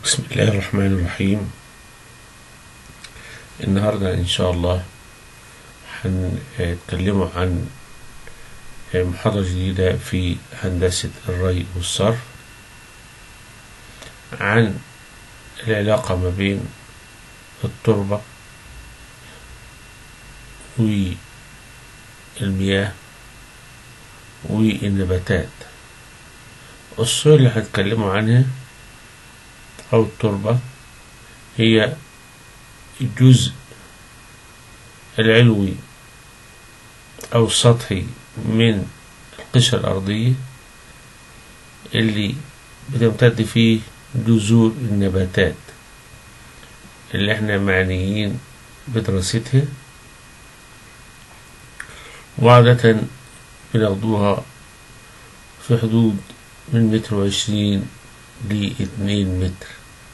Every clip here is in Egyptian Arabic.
بسم الله الرحمن الرحيم النهاردة إن شاء الله هنتكلموا عن محاضرة جديدة في هندسة الري والصرف عن العلاقة ما بين التربة والمياه والنباتات الصورة اللي هنتكلموا عنها أو التربة هي الجزء العلوي أو السطحي من القشرة الأرضية اللي بتمتد فيه جذور النباتات اللي احنا معنيين بدراستها وعادة بناخدوها في حدود من متر وعشرين لاتنين متر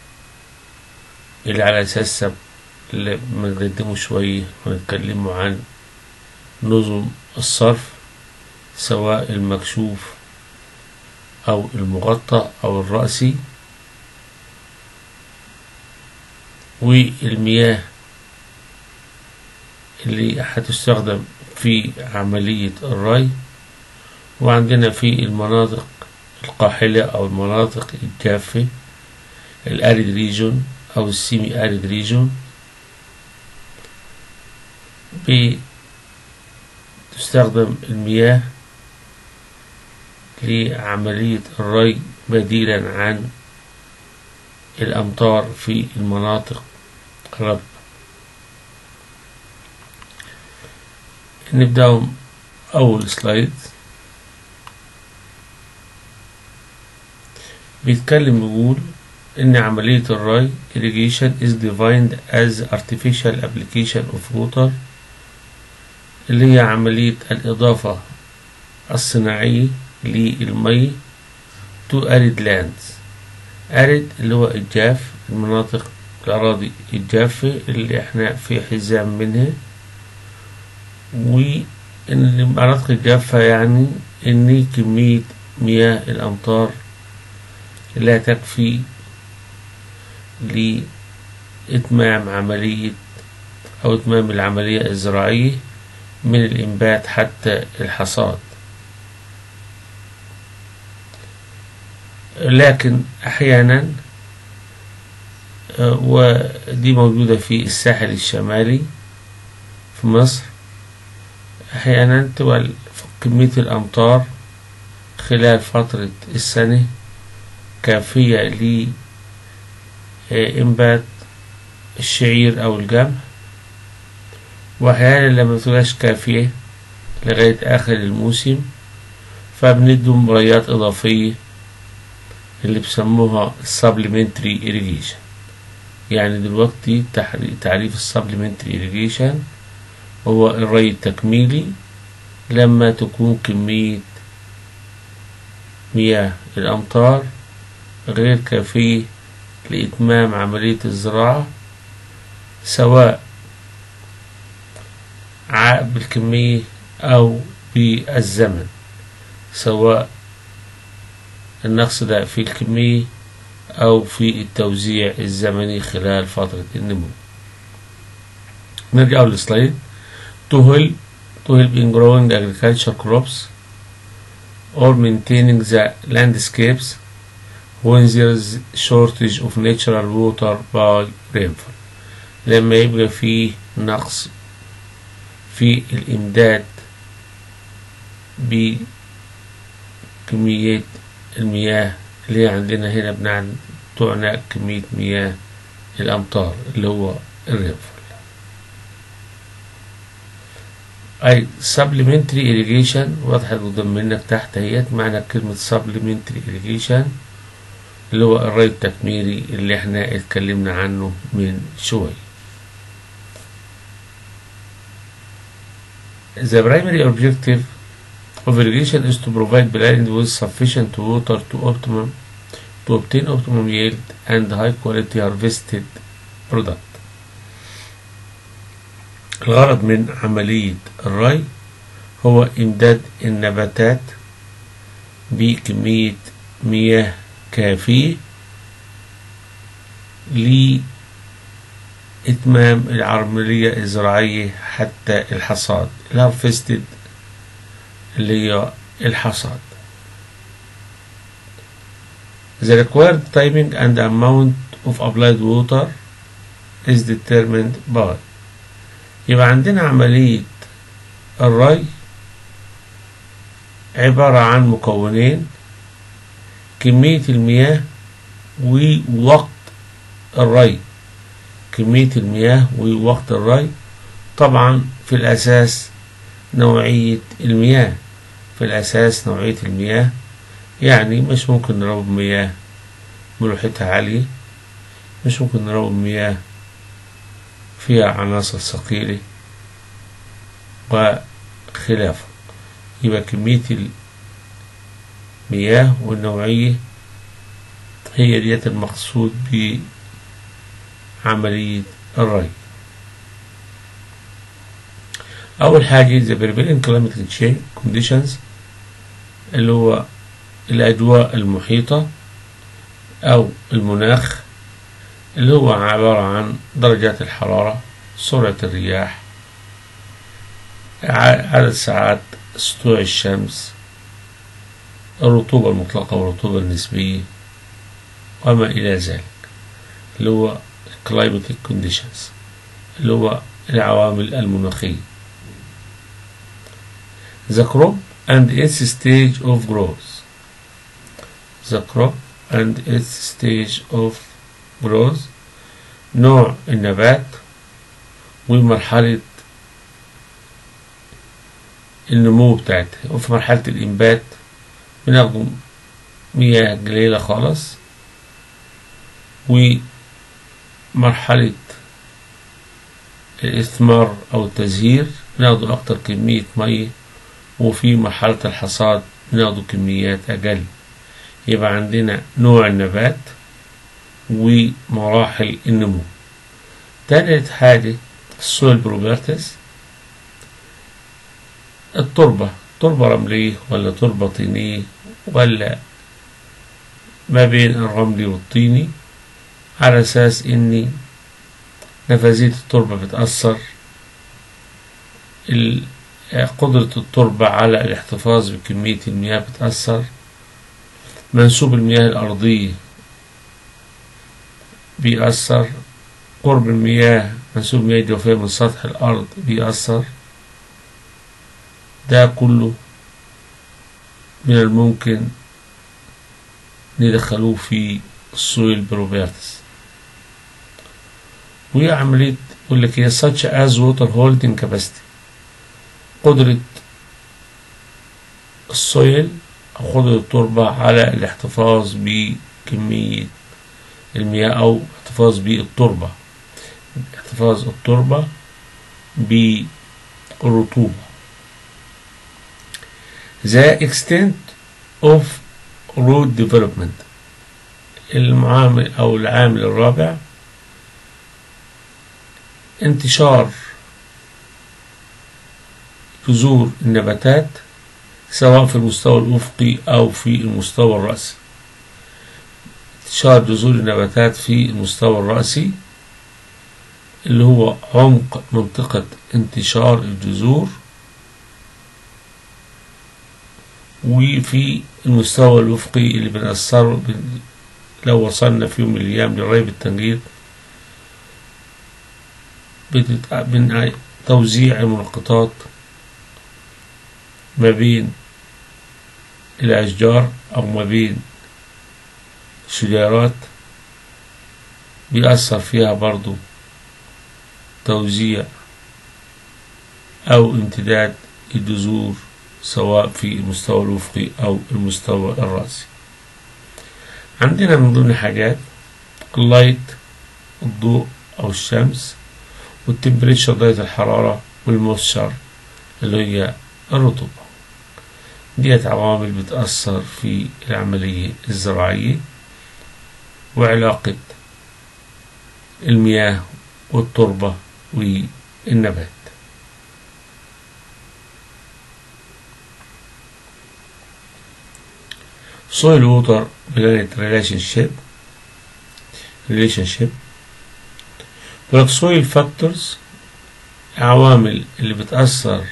اللي على أساس اللي بنقدمه شوية ونتكلموا عن نظم الصرف سواء المكشوف أو المغطى أو الرأسي والمياه اللي هتستخدم في عملية الري وعندنا في المناطق القاحلة أو المناطق الجافة الأريد ريجون أو السيمي أريد ريجون بتستخدم المياه لعملية الري بديلا عن الأمطار في المناطق الرب نبدأ أول سلايد بيتكلم بيقول إن عملية الري irrigation is defined as artificial application of water اللي هي عملية الإضافة الصناعية للمي to arid lands arid اللي هو الجاف المناطق الأراضي الجافة اللي احنا في حزام منها وإن المناطق الجافة يعني إن كمية مياه الأمطار لا تكفي لإتمام عملية أو إتمام العملية الزراعية من الإنبات حتى الحصاد لكن أحيانا ودي موجودة في الساحل الشمالي في مصر أحيانا تبقى كمية الأمطار خلال فترة السنة كافية لإنبات الشعير أو الجمح وأحيانا لما تبقاش كافية لغاية آخر الموسم فبندوا مرايات إضافية اللي بسموها supplementary irrigation يعني دلوقتي تعريف supplementary irrigation هو الري التكميلي لما تكون كمية مياه الأمطار غير كافية لإتمام عملية الزراعة سواء بالكمية أو بالزمن سواء النقص ده في الكمية أو في التوزيع الزمني خلال فترة النمو نرجع للسلايد to help to help in growing agriculture crops or maintaining the landscapes when there is shortage of natural water by rainfall لما يبقى فيه نقص في الإمداد بكمية المياه اللي عندنا هنا بنعني تعنى كمية مياه الأمطار اللي هو الرينفول أي supplementary irrigation وضحت قدام منك تحت اهيت معنى كلمة supplementary irrigation اللي هو الري التكميلي اللي احنا اتكلمنا عنه من شوي The primary objective of irrigation is to provide blind with sufficient water to optimum to obtain optimum yield and high quality harvested product. الغرض من عملية الري هو إمداد النباتات بكمية مياه كافية لإتمام العملية الزراعية حتى الحصاد الهارفستد اللي هي الحصاد The required timing and amount of applied water is determined by يبقى عندنا عملية الري عبارة عن مكونين كمية المياه ووقت الري كمية المياه ووقت الري طبعا في الأساس نوعية المياه في الأساس نوعية المياه يعني مش ممكن نروي مياه ملوحتها عالية مش ممكن نروي مياه فيها عناصر ثقيلة وخلافه يبقى كمية المياه والنوعية هي ديت المقصود بعملية الري أول حاجة the prevailing climatic change conditions اللي هو الأجواء المحيطة أو المناخ اللي هو عبارة عن درجات الحرارة سرعة الرياح عدد ساعات سطوع الشمس الرطوبة المطلقة والرطوبة النسبية وما إلى ذلك اللي هو climatic conditions اللي هو العوامل المناخية the crop and its stage of growth the crop and its stage of growth نوع النبات ومرحلة النمو بتاعتها وفي مرحلة الإنبات بناخد مياه قليلة خالص ومرحلة الإثمار أو التزهير بناخد أكتر كمية مية وفي مرحلة الحصاد بناخد كميات أقل يبقى عندنا نوع النبات ومراحل النمو تالت حاجة السويل بروبرتس التربة تربة رملية ولا تربة طينية ولا ما بين الرملي والطيني على أساس إن نفاذية التربة بتأثر قدرة التربة على الاحتفاظ بكمية المياه بتأثر منسوب المياه الأرضية بيأثر قرب المياه منسوب المياه الجوفية من سطح الأرض بيأثر ده كله من الممكن ندخلوه في السويل بروبرتس وهي عملية يقول لك هي such as water holding capacity قدرة السويل أو قدرة التربة على الاحتفاظ بكمية المياه أو احتفاظ بالتربة احتفاظ التربة بالرطوبة the extent of root development المعامل أو العامل الرابع انتشار جذور النباتات سواء في المستوى الأفقي أو في المستوى الرأسي انتشار جذور النباتات في المستوى الرأسي اللي هو عمق منطقة انتشار الجذور وفي المستوى الأفقي اللي بنأثره لو وصلنا في يوم من الأيام للري بالتنجيط من توزيع المنقطات ما بين الأشجار أو ما بين الشجيرات بيأثر فيها برضو توزيع أو امتداد الجذور سواء في المستوى الأفقي أو المستوى الرأسي عندنا من ضمن حاجات اللايت الضوء أو الشمس والتمبريتشر درجة الحرارة والموستشر اللي هي الرطوبة ديت عوامل بتأثر في العملية الزراعية وعلاقة المياه والتربة والنبات soil water planet relationship relationship ولك soil factors عوامل اللي بتأثر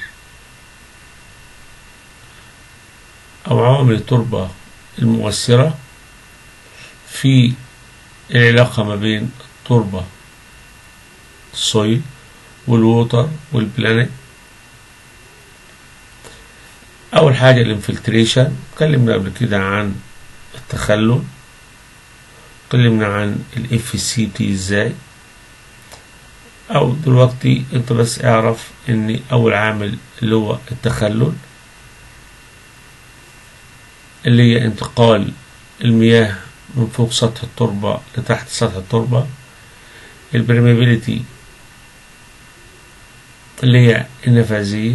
أو عوامل التربة المؤثرة في العلاقة ما بين التربة السويل والووتر والبلانت أول حاجة الانفلتريشن اتكلمنا قبل كده عن التخلل اتكلمنا عن الاف سي تي ازاي او دلوقتي انت بس اعرف ان اول عامل اللي هو التخلل اللي هي انتقال المياه من فوق سطح التربة لتحت سطح التربة البرميبيليتي اللي هي النفاذية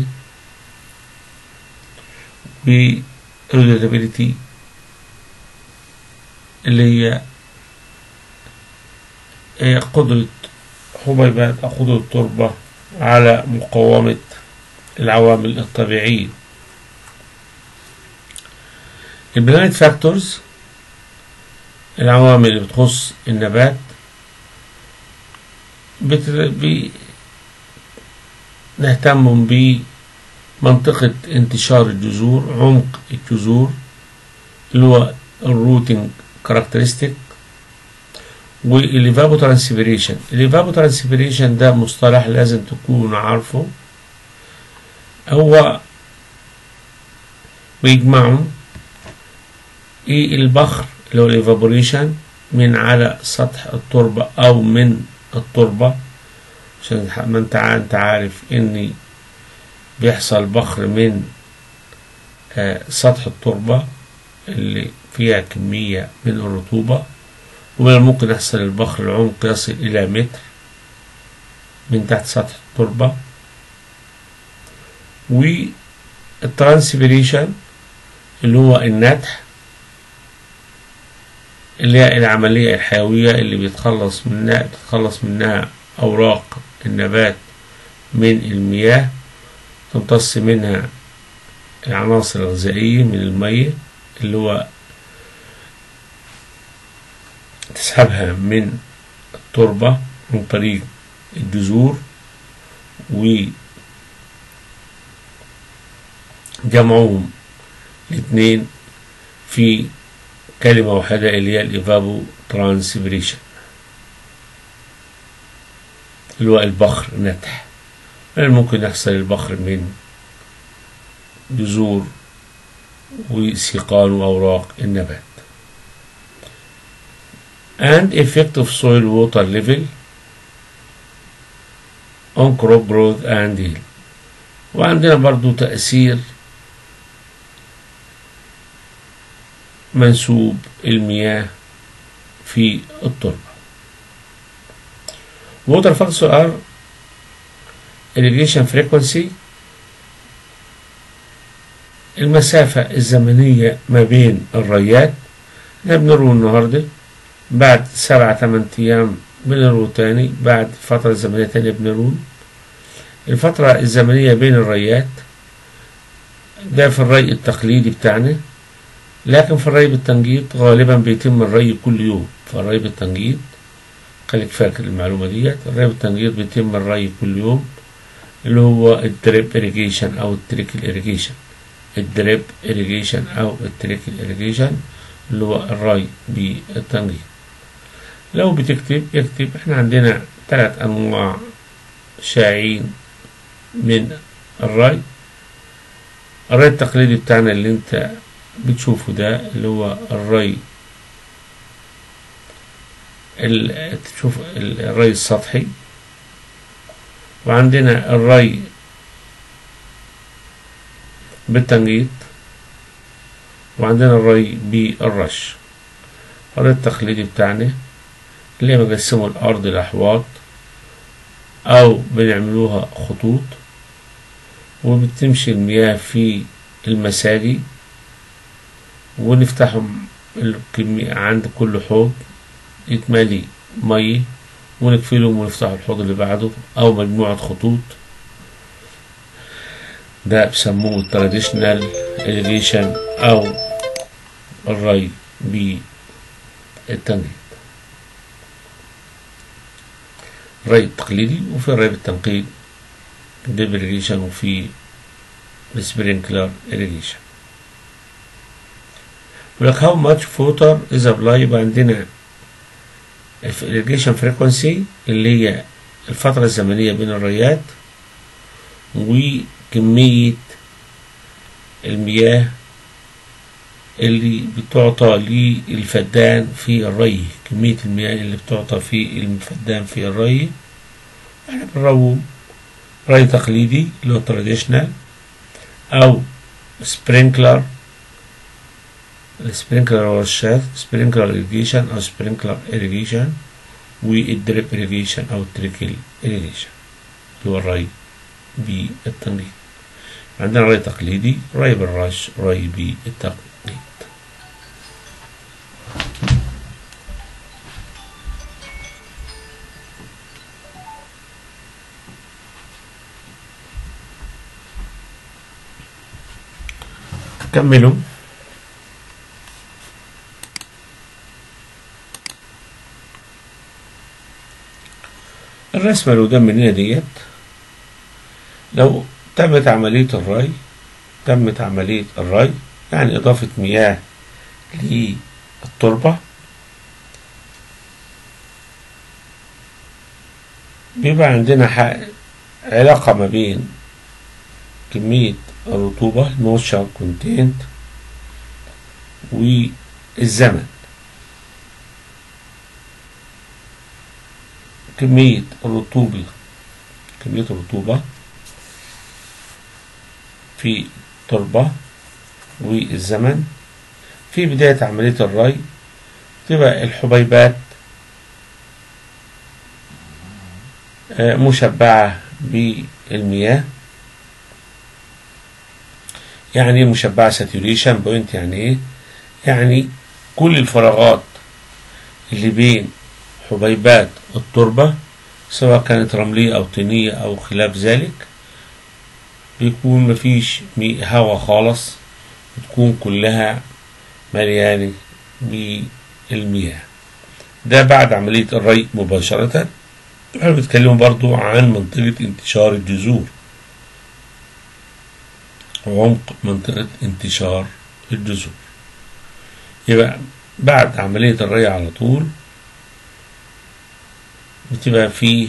والريدابيليتي اللي هي هي قدرة حبيبات أو قدرة التربة على مقاومة العوامل الطبيعية البلانت فاكتورز العوامل اللي بتخص النبات بتر... بي... نهتم بمنطقة انتشار الجذور عمق الجذور اللي هو الروتنج كاركترستيك والليفابو ترانسبيريشن الليفابو ترانسبيريشن ده مصطلح لازم تكون عارفه هو بيجمعهم ايه البخر اللي هو الايفابوريشن من على سطح التربة او من التربة عشان ما انت انت عارف ان بيحصل بخر من آه سطح التربة اللي فيها كمية من الرطوبة ومن الممكن يحصل البخر العمق يصل إلى متر من تحت سطح التربة والترانسبيريشن اللي هو النتح اللي هي العملية الحيوية اللي بيتخلص منها بتتخلص منها أوراق النبات من المياه تمتص منها العناصر الغذائية من المية اللي هو تسحبها من التربة من طريق الجذور وجمعهم الاثنين في كلمة واحدة اللي هي الإيفابو ترانسبريشن اللي هو البخر نتح ممكن يحصل البخر من جذور وسيقان وأوراق النبات and effect of soil water level on crop growth and yield وعندنا برضو تأثير منسوب المياه في التربة water factors are irrigation frequency المسافة الزمنية ما بين الريات احنا بنروي النهاردة بعد سبعة تمن أيام بنروي تاني بعد فترة زمنية تانية بنروي الفترة الزمنية بين الريات ده في الري التقليدي بتاعنا لكن في الري بالتنجيط غالبا بيتم الري كل يوم فالري بالتنجيط خليك فاكر المعلومة ديت الري بالتنجيط بيتم الري كل يوم اللي هو الدريب irrigation أو التريكل irrigation الدريب irrigation أو التريكل irrigation اللي هو الري بالتنجيط لو بتكتب اكتب احنا عندنا ثلاث أنواع شائعين من الري الري التقليدي بتاعنا اللي انت بتشوفه ده اللي هو الري تشوف الري السطحي وعندنا الري بالتنجيط وعندنا الري بالرش الري التقليدي بتاعنا اللي بنقسمه الأرض لأحواض أو بنعملوها خطوط وبتمشي المياه في المساجي ونفتحهم الكمية عند كل حوض يتملي مية ونقفلهم ونفتح الحوض اللي بعده أو مجموعة خطوط ده بسموه التراديشنال irrigation أو الري بالتنجيط الري التقليدي وفي الري بالتنقيط ديب irrigation وفي السبرينكلر irrigation يقول لك how much water is applied يبقى عندنا الirrigation frequency اللي هي الفترة الزمنية بين الريات وكمية المياه اللي بتعطى للفدان في الري كمية المياه اللي بتعطى في الفدان في الري احنا بنروم ري تقليدي اللي هو تراديشنال او سبرينكلر السبرينكلر هو الشاذ سبرينكلر irrigation او سبرينكلر irrigation والدريب irrigation او التريكل irrigation اللي هو الري بالتنقيط عندنا ري تقليدي ري بالرش ري بالتنقيط كملوا الرسمة اللي قدامنا ديت لو تمت عملية الري تمت عملية الري يعني إضافة مياه للتربة بيبقى عندنا علاقة ما بين كمية الرطوبة الموشر كونتينت والزمن كمية الرطوبة كمية الرطوبة في التربة والزمن في بداية عملية الري تبقى الحبيبات مشبعة بالمياه يعني مشبعة ساتوريشن بوينت يعني ايه يعني كل الفراغات اللي بين حبيبات التربة سواء كانت رملية أو طينية أو خلاف ذلك بيكون مفيش هوا خالص بتكون كلها مليانة بالمياه ده بعد عملية الري مباشرة احنا بنتكلم برضو عن منطقة انتشار الجذور وعمق منطقة انتشار الجذور يبقى بعد عملية الري على طول بتبقى في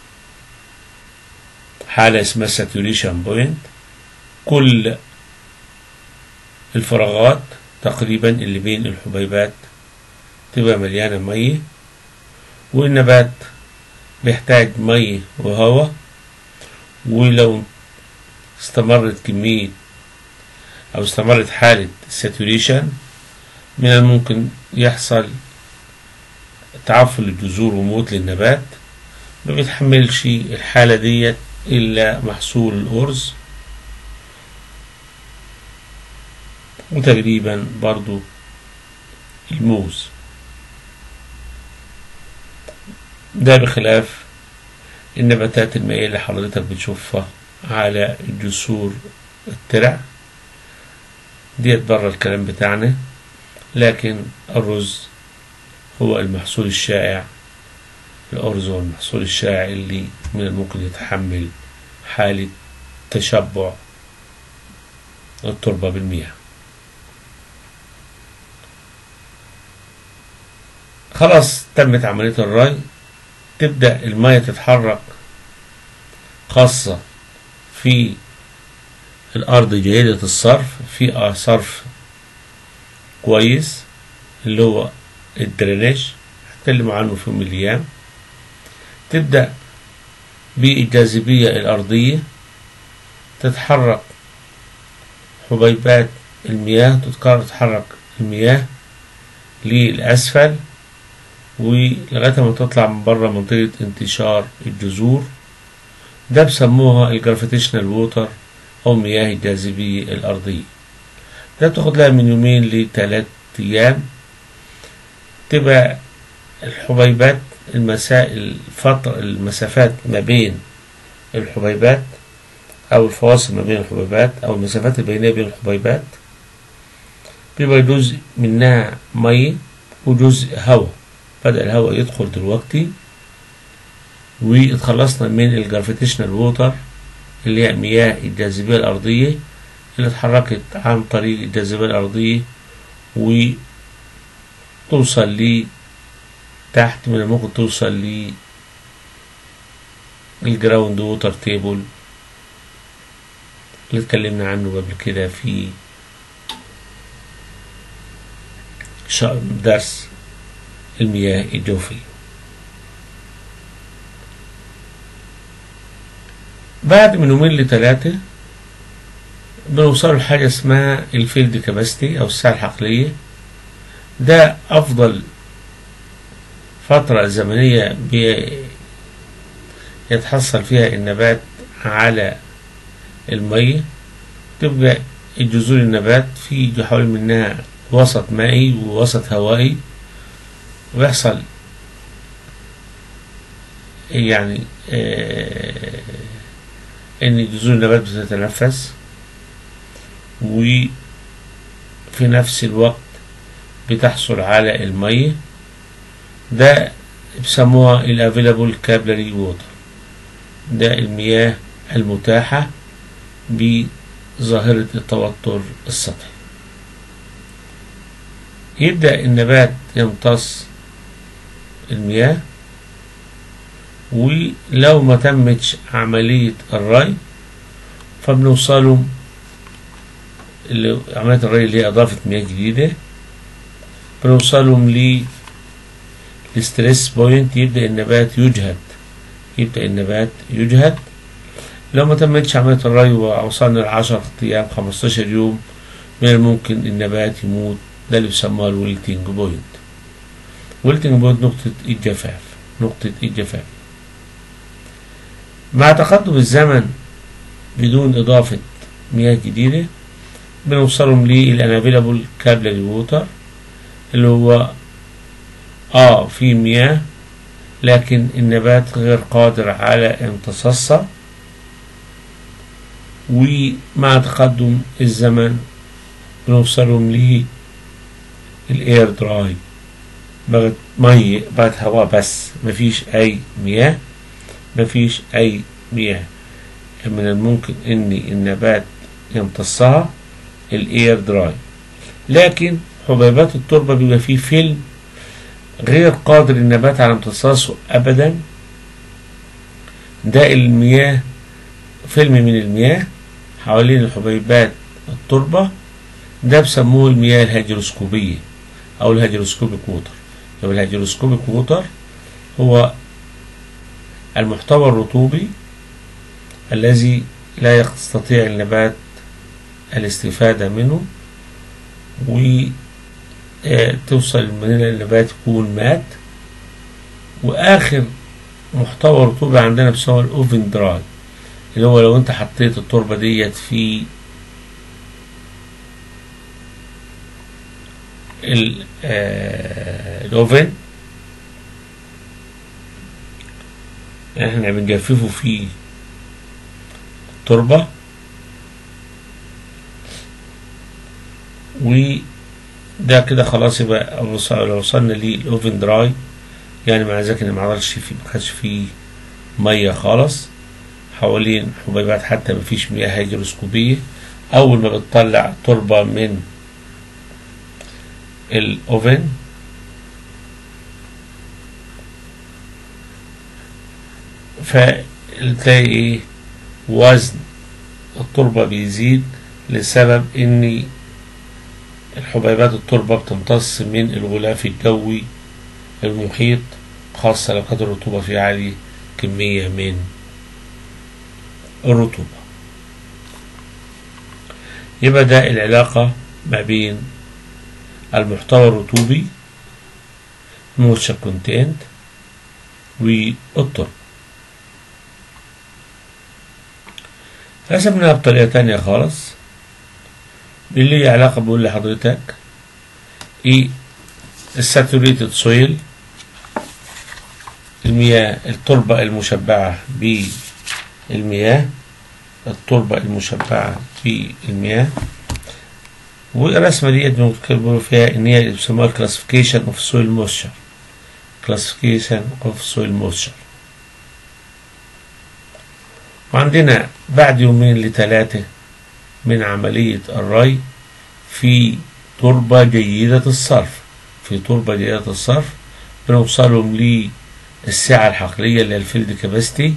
حالة اسمها saturation بوينت كل الفراغات تقريبا اللي بين الحبيبات تبقى مليانة مية والنبات بيحتاج مية وهواء ولو استمرت كمية أو استمرت حالة ساتوريشن من الممكن يحصل تعفن الجذور وموت للنبات ما بيتحملش الحالة ديت إلا محصول الأرز وتقريبا برضو الموز ده بخلاف النباتات المائية اللي حضرتك بتشوفها على جسور الترع ديت بره الكلام بتاعنا لكن الرز هو المحصول الشائع الأرز هو المحصول الشائع اللي من الممكن يتحمل حالة تشبع التربة بالمياه خلاص تمت عملية الري تبدأ المية تتحرك خاصة في الأرض جيدة الصرف في صرف كويس اللي هو الدرينج هتكلم عنه في يوم من الأيام تبدأ بالجاذبية الأرضية تتحرك حبيبات المياه تتكرر تتحرك المياه للأسفل ولغاية ما تطلع من بره منطقة انتشار الجذور ده بسموها الجرافيتيشنال ووتر أو مياه الجاذبية الأرضية ده بتاخد لها من يومين لتلات أيام تبقى الحبيبات المسائل الفترة المسافات ما بين الحبيبات أو الفواصل ما بين الحبيبات أو المسافات البينية بين الحبيبات بيبقى جزء منها مية وجزء هواء بدأ الهواء يدخل دلوقتي واتخلصنا من الجرافيتيشنال ووتر اللي هي مياه الجاذبية الأرضية اللي اتحركت عن طريق الجاذبية الأرضية وتوصل ل تحت من ممكن توصل ل الجراوند ووتر تيبل اللي اتكلمنا عنه قبل كده في درس المياه الجوفية بعد من يومين لثلاثة بنوصل لحاجة اسمها الفيلد كاباستي أو الساعة الحقلية ده أفضل فترة زمنية يتحصل فيها النبات على المية تبقى الجذور النبات في حوالي منها وسط مائي ووسط هوائي ويحصل يعني آه ان جذور النبات بتتنفس وفي نفس الوقت بتحصل على المية ده بيسموها الافيلابل كابلري ووتر ده المياه المتاحة بظاهرة التوتر السطحي يبدأ النبات يمتص المياه ولو ما تمتش عملية الري فبنوصلوا عملية الري اللي هي إضافة مياه جديدة بنوصلهم للستريس بوينت يبدأ النبات يجهد يبدأ النبات يجهد لو ما تمتش عملية الري ووصلنا لعشرة أيام خمستاشر يوم من الممكن النبات يموت ده اللي بيسموها الويلتنج بوينت ويلتنج بوينت نقطة الجفاف نقطة الجفاف مع تقدم الزمن بدون إضافة مياه جديدة بنوصلهم للأنافيلابل كابلري ووتر اللي هو اه في مياه لكن النبات غير قادر على امتصاصها ومع تقدم الزمن بنوصلهم للاير دراي بقت مية بقت هواء بس مفيش أي مياه مفيش أي مياه من الممكن إن النبات يمتصها الاير دراي لكن حبيبات التربة بيبقى فيه فيلم غير قادر النبات على امتصاصه أبدا ده المياه فيلم من المياه حوالين الحبيبات التربة ده بسموه المياه الهيدروسكوبية أو الهيدروسكوبيك ووتر لو الهيدروسكوبيك ووتر هو المحتوى الرطوبي الذي لا يستطيع النبات الاستفادة منه وتوصل من النبات يكون مات وآخر محتوى رطوبة عندنا بيسموه الأوفن دراي اللي هو لو انت حطيت التربة ديت في الأوفن احنا بنجففه في التربة وده كده خلاص يبقى لو وصلنا للأوفن دراي يعني مع ذلك ان ما عملش فيه ما كانش فيه مية خالص حوالين حبيبات حتى ما فيش مياه هيدروسكوبية أول ما بتطلع تربة من الأوفن فتلاقي ايه وزن التربة بيزيد لسبب ان الحبيبات التربة بتمتص من الغلاف الجوي المحيط خاصة لو كانت الرطوبة فيه عالية كمية من الرطوبة يبقى ده العلاقة ما بين المحتوى الرطوبي موتشر كونتنت والتربة رسمناها بطريقة تانية خالص اللي ليه علاقة بقول لحضرتك ايه الساتوريتد سويل المياه التربة المشبعة بالمياه التربة المشبعة بالمياه والرسمة ديت بنتكلم فيها ان هي بيسموها كلاسيفيكيشن اوف سويل مويستشر كلاسيفيكيشن اوف سويل مويستشر وعندنا بعد يومين لثلاثة من عملية الري في تربة جيدة الصرف في تربة جيدة الصرف بنوصلهم للسعة الحقلية اللي هي الفيلد كاباستي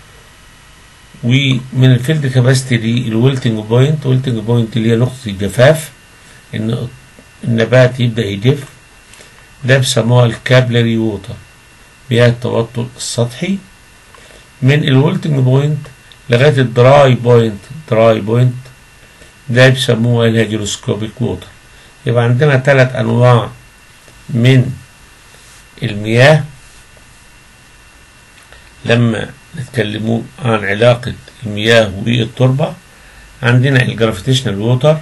ومن الفيلد كاباستي دي الويلتنج بوينت ويلتنج بوينت اللي هي نقطة الجفاف ان النبات يبدأ يجف ده بيسموها الكابلري ووتر مياه التوتر السطحي من الولتنج بوينت لغاية الدراي بوينت دراي بوينت ده بيسموها الهيدروسكوبيك ووتر يبقى عندنا ثلاث أنواع من المياه لما نتكلموا عن علاقة المياه والتربة عندنا الجرافيتيشنال ووتر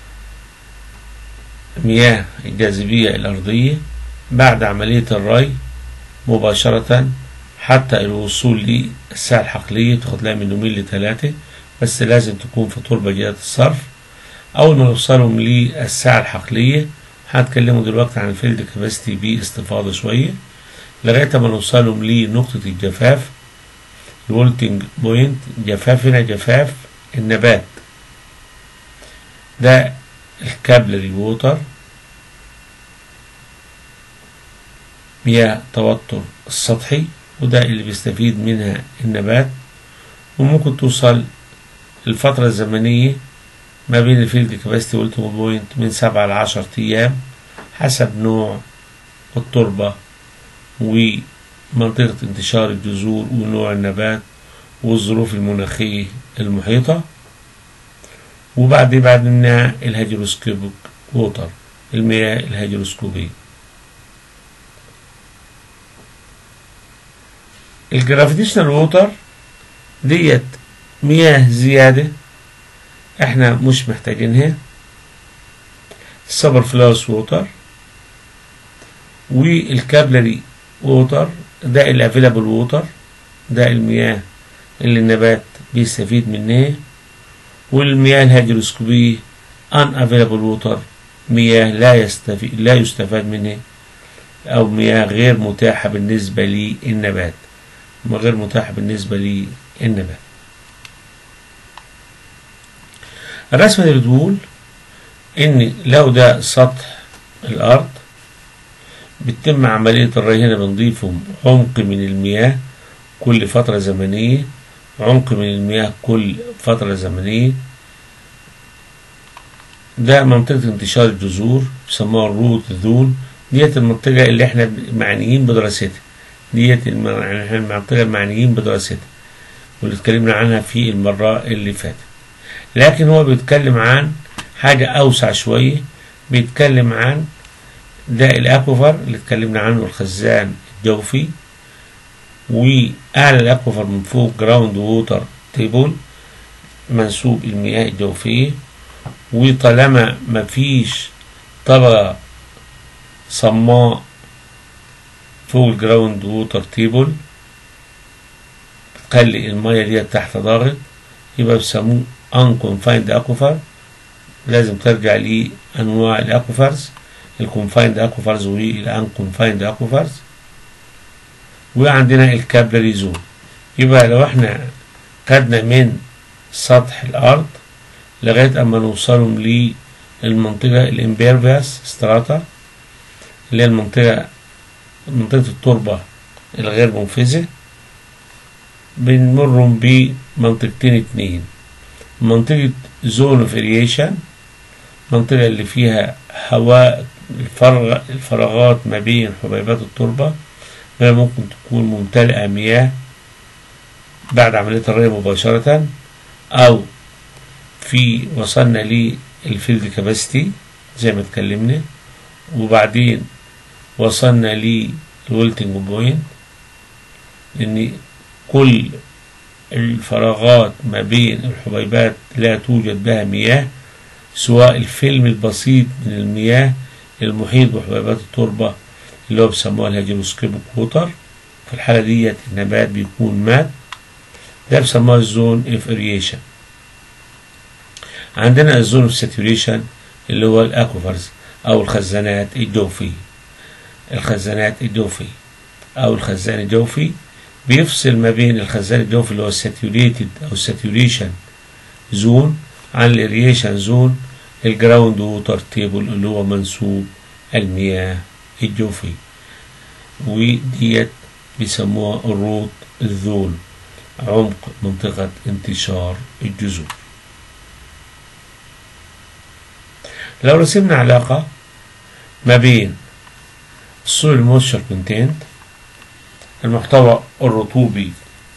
مياه الجاذبية الأرضية بعد عملية الري مباشرة حتى الوصول للساعة الحقلية تاخد لها من يومين لثلاثة بس لازم تكون في تربة جيدة الصرف أول ما نوصلهم للساعة الحقلية هنتكلموا دلوقتي عن الفيلد كاباسيتي باستفاضة شوية لغاية ما نوصلهم لنقطة الجفاف الولتنج بوينت جفاف هنا جفاف النبات ده الكابلري ووتر مياه توتر السطحي وده اللي بيستفيد منها النبات وممكن توصل الفترة الزمنية ما بين الفيلد كاباسيتي والتيمو بوينت من سبعة لعشر أيام حسب نوع التربة ومنطقة انتشار الجذور ونوع النبات والظروف المناخية المحيطة وبعد بعد منها الهيدروسكوبيك ووتر المياه الهيدروسكوبية الجرافيتيشنال ووتر ديت مياه زيادة احنا مش محتاجينها السبر فلاس ووتر والكابلري ووتر ده الافيلابل ووتر ده المياه اللي النبات بيستفيد منها والمياه الهيدروسكوبية ان افيلابل ووتر مياه لا يستفيد لا يستفاد منها او مياه غير متاحة بالنسبة للنبات غير متاحة بالنسبة للنبات الرسمة اللي بتقول ان لو ده سطح الارض بتتم عملية الري هنا بنضيفهم عمق من المياه كل فترة زمنية عمق من المياه كل فترة زمنية ده منطقة انتشار الجذور بيسموها الروت ذون ديت المنطقة اللي احنا معنيين بدراستها ديت المنطقة المعنيين بدراستها واللي اتكلمنا عنها في المرة اللي فاتت لكن هو بيتكلم عن حاجة أوسع شوية بيتكلم عن ده الأكوفر اللي اتكلمنا عنه الخزان الجوفي وأعلى الأكوفر من فوق جراوند ووتر تيبل منسوب المياه الجوفية وطالما مفيش طبقة صماء فوق الجراوند ووتر تيبل بتخلي المية دي تحت ضاغط يبقى بيسموه unconfined aquifer لازم ترجع لأنواع الأكوفرز الكونفايند أكوفرز والأنكونفايند أكوفرز وعندنا الكابلري زون يبقى لو احنا خدنا من سطح الأرض لغاية أما نوصلهم للمنطقة الإمبيرفياس ستراتا اللي هي المنطقة منطقة التربة الغير منفذة بنمرهم بمنطقتين اتنين منطقة زون اوف اريشن المنطقة اللي فيها هواء الفرغ الفراغات ما بين حبيبات التربة ما ممكن تكون ممتلئة مياه بعد عملية الري مباشرة أو في وصلنا للفيلد كاباسيتي زي ما اتكلمنا وبعدين وصلنا للولتنج بوينت ان كل الفراغات ما بين الحبيبات لا توجد بها مياه سواء الفيلم البسيط من المياه المحيط بحبيبات التربة اللي هو بيسموها الهيدروسكوبيك ووتر في الحالة ديت النبات بيكون مات ده بيسموها الزون اوف اريشن عندنا الزون اوف ساتوريشن اللي هو الاكوفرز او الخزانات الجوفية الخزانات الجوفية او الخزان الجوفي بيفصل ما بين الخزان الجوفي اللي هو الساتيوريتد او الساتيوريشن زون عن الاريشن زون الجراوند ووتر تيبل اللي هو منسوب المياه الجوفية وديت بيسموها الروت الذول عمق منطقة انتشار الجذور لو رسمنا علاقة ما بين السويل مويستشر كونتنت المحتوى الرطوبي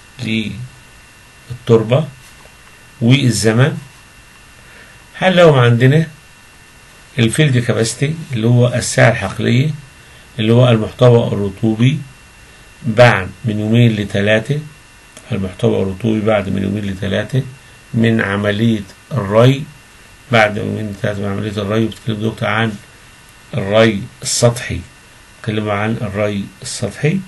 للتربة والزمن هنلاقيهم عندنا الفيلد كاباستي اللي هو السعة الحقلية اللي هو المحتوى الرطوبي بعد من يومين لثلاثة المحتوى الرطوبي بعد من يومين لثلاثة من عملية الري بعد يومين لثلاثة من عملية الري بتكلم دكتور عن الري السطحي بتكلم عن الري السطحي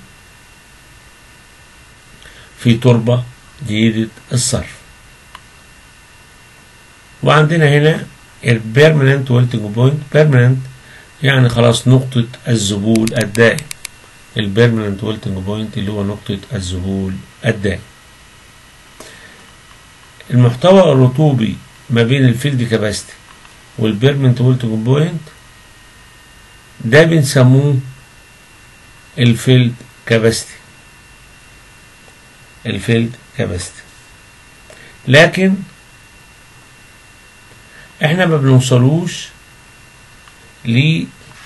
في تربة جيدة الصرف وعندنا هنا البيرمننت ويلتنج بوينت بيرمننت يعني خلاص نقطة الذبول الدائم البيرمننت ويلتنج بوينت اللي هو نقطة الذبول الدائم المحتوى الرطوبي ما بين الفيلد كاباستي والبيرمننت ويلتنج بوينت ده بنسموه الفيلد كاباستي الفيلد كاباستي لكن احنا ما بنوصلوش ل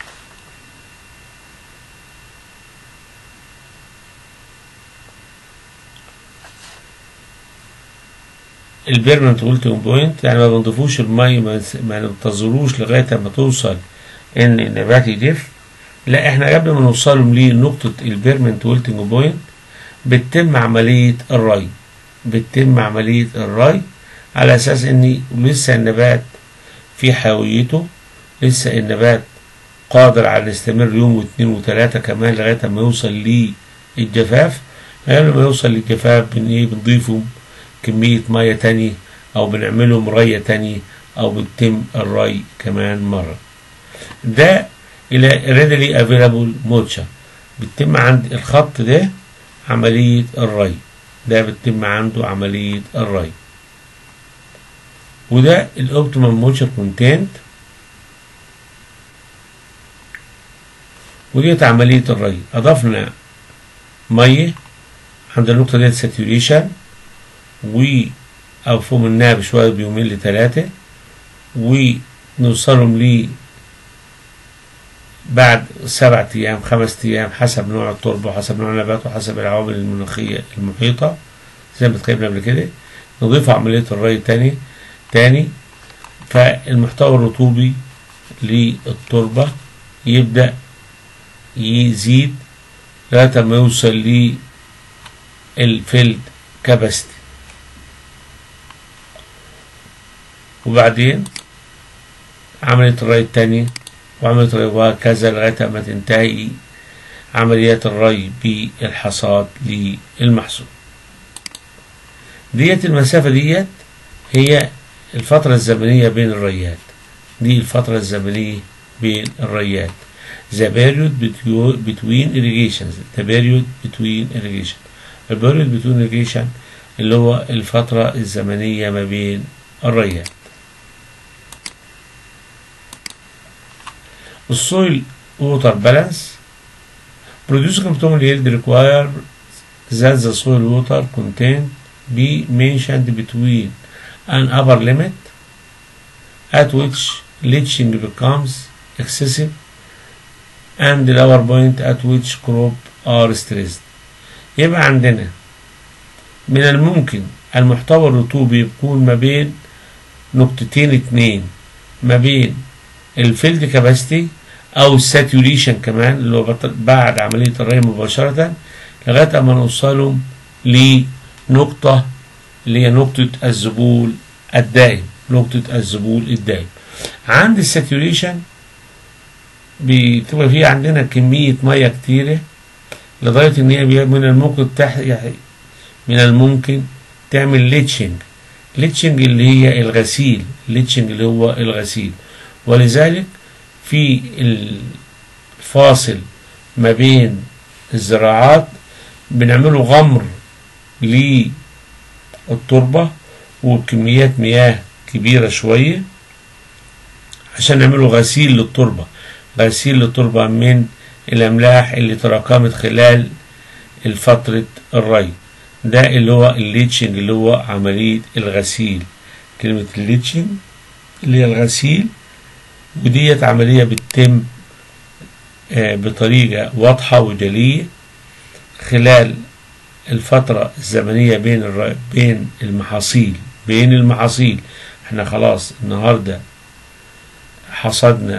البيرمنت ويلتنج بوينت يعني ما بنضيفوش المي ما ننتظروش لغايه ما توصل ان النبات يجف لا احنا قبل ما نوصلهم لنقطه البيرمنت ويلتنج بوينت بتتم عمليه الري بتتم عمليه الري على اساس ان لسه النبات في حيويته لسه النبات قادر على يستمر يوم واثنين وثلاثة كمان لغاية ما يوصل للجفاف قبل ما يوصل للجفاف بن ايه بنضيفهم كمية مية تانية أو بنعملهم رية تانية أو بتتم الري كمان مرة ده إلى readily available mulch بتتم عند الخط ده عملية الري ده بتتم عنده عملية الري وده الاوبتيمم مويستشر كونتنت وديت عملية الري أضفنا مية عند النقطة ديت ساتوريشن و أو فوق منها بشوية بيومين لتلاتة ونوصلهم ل بعد سبعة أيام خمسة أيام حسب نوع التربة وحسب نوع النبات وحسب العوامل المناخية المحيطة زي ما اتكلمنا قبل كده نضيف عملية الري تاني تاني فالمحتوى الرطوبي للتربة يبدأ يزيد لغاية ما يوصل للفيلد كاباستي وبعدين عملية الري التانية وعملية الري وهكذا لغاية ما تنتهي عمليات الري بالحصاد للمحصول ديت المسافة ديت هي الفترة الزمنية بين الريات دي الفترة الزمنية بين الريات the period between irrigations the period between irrigation the period between irrigation اللي هو الفترة الزمنية ما بين الريات السويل water balance producing optimal yield require that the soil water content be mentioned between an upper limit at which leaching becomes excessive and the lower point at which crop are stressed يبقى عندنا من الممكن المحتوى الرطوبي يكون ما بين نقطتين اتنين ما بين الفيلد كاباستي او الساتوريشن كمان اللي هو بعد عملية الري مباشرة لغاية ما نوصلهم لنقطة اللي هي نقطة الذبول الدائم نقطة الذبول الدائم عند الساتوريشن بتبقى في عندنا كمية مية كتيرة لدرجة إن هي من الممكن تح يعني من الممكن تعمل ليتشنج ليتشنج اللي هي الغسيل ليتشنج اللي هو الغسيل ولذلك في الفاصل ما بين الزراعات بنعمله غمر للتربة وكميات مياه كبيرة شوية عشان نعمله غسيل للتربة غسيل للتربة من الأملاح اللي تراكمت خلال فترة الري ده اللي هو الليتشنج اللي هو عملية الغسيل كلمة الليتشنج اللي هي الغسيل وديت عملية بتتم بطريقة واضحة وجلية خلال الفترة الزمنية بين الر... بين المحاصيل بين المحاصيل احنا خلاص النهاردة حصدنا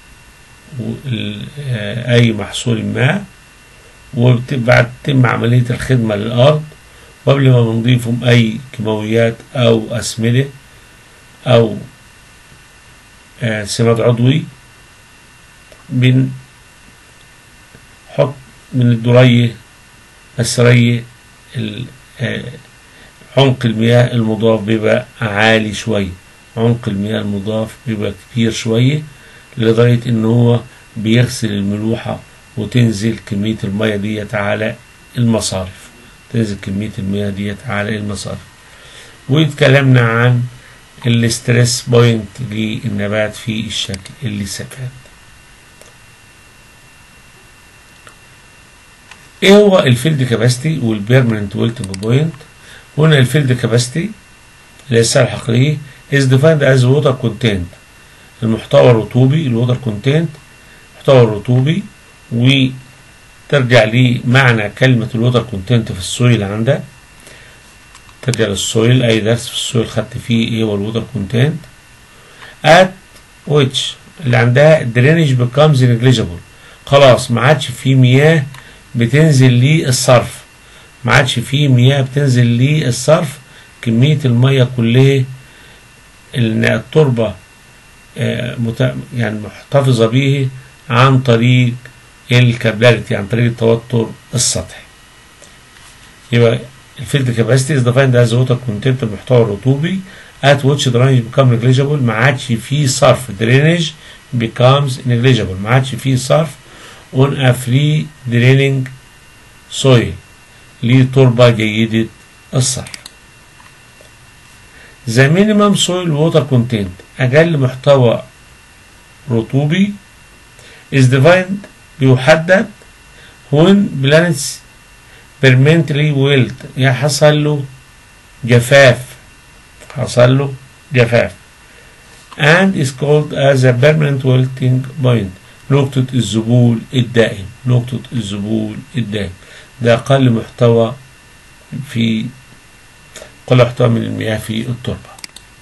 أي محصول ما وبعد تتم عملية الخدمة للأرض وقبل ما بنضيفهم أي كيماويات أو أسمدة أو سماد عضوي بنحط من الدرية السرية عمق المياه المضاف بيبقى عالي شوية عمق المياه المضاف بيبقى كبير شوية لدرجة إن هو بيغسل الملوحة وتنزل كمية المياه ديت على المصارف تنزل كمية المياه ديت على المصارف واتكلمنا عن الاسترس بوينت للنبات في الشكل اللي سكت ايه هو الفيلد كاباسيتي والبيرمننت ويلتنج بوينت هنا الفيلد كاباسيتي اللي هي السعة الحقيقية is defined as water content المحتوى الرطوبي الوتر كونتنت المحتوى الرطوبي وترجع لمعنى كلمة الوتر كونتنت في السويل عندك ترجع للسويل أي درس في السويل خدت فيه إيه هو الوتر كونتنت at which اللي عندها drainage becomes negligible خلاص ما عادش في مياه بتنزل للصرف ما عادش في مياه بتنزل للصرف كمية المية كلها اللي التربة يعني محتفظة به عن طريق الكابلاريتي عن طريق التوتر السطحي يبقى الفيلد كاباسيتي is defined as water content المحتوى الرطوبي at which drainage become negligible ما عادش فيه صرف drainage becomes negligible ما عادش فيه صرف on a free draining soil لتربة جيدة الصرف the minimum soil water content أقل محتوى رطوبي is defined بيحدد when plants permanently wilt يعني حصل له جفاف حصل له جفاف and is called as a permanent wilting point نقطة الذبول الدائم نقطة الذبول الدائم ده أقل محتوى في أقل محتوى من المياه في التربة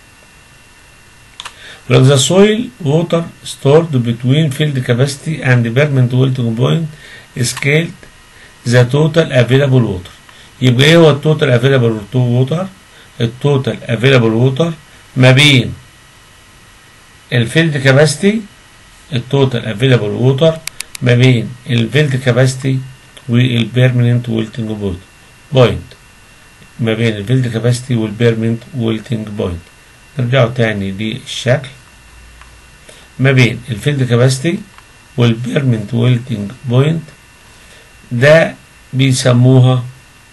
Like the soil water stored between field capacity and permanent wilting point scaled the total available water يبقى ايه هو التوتال افيلابل ووتر التوتال افيلابل ووتر ما بين الفيلد كاباسيتي التوتال افيلابل ووتر ما بين الفيلد كاباسيتي والبيرمننت ويلتنج بوينت ما بين الفيلد كاباسيتي والبيرمننت ويلتنج بوينت نرجعوا تاني للشكل ما بين الفيلد كاباسيتي والبيرمنت ويلتنج بوينت ده بيسموها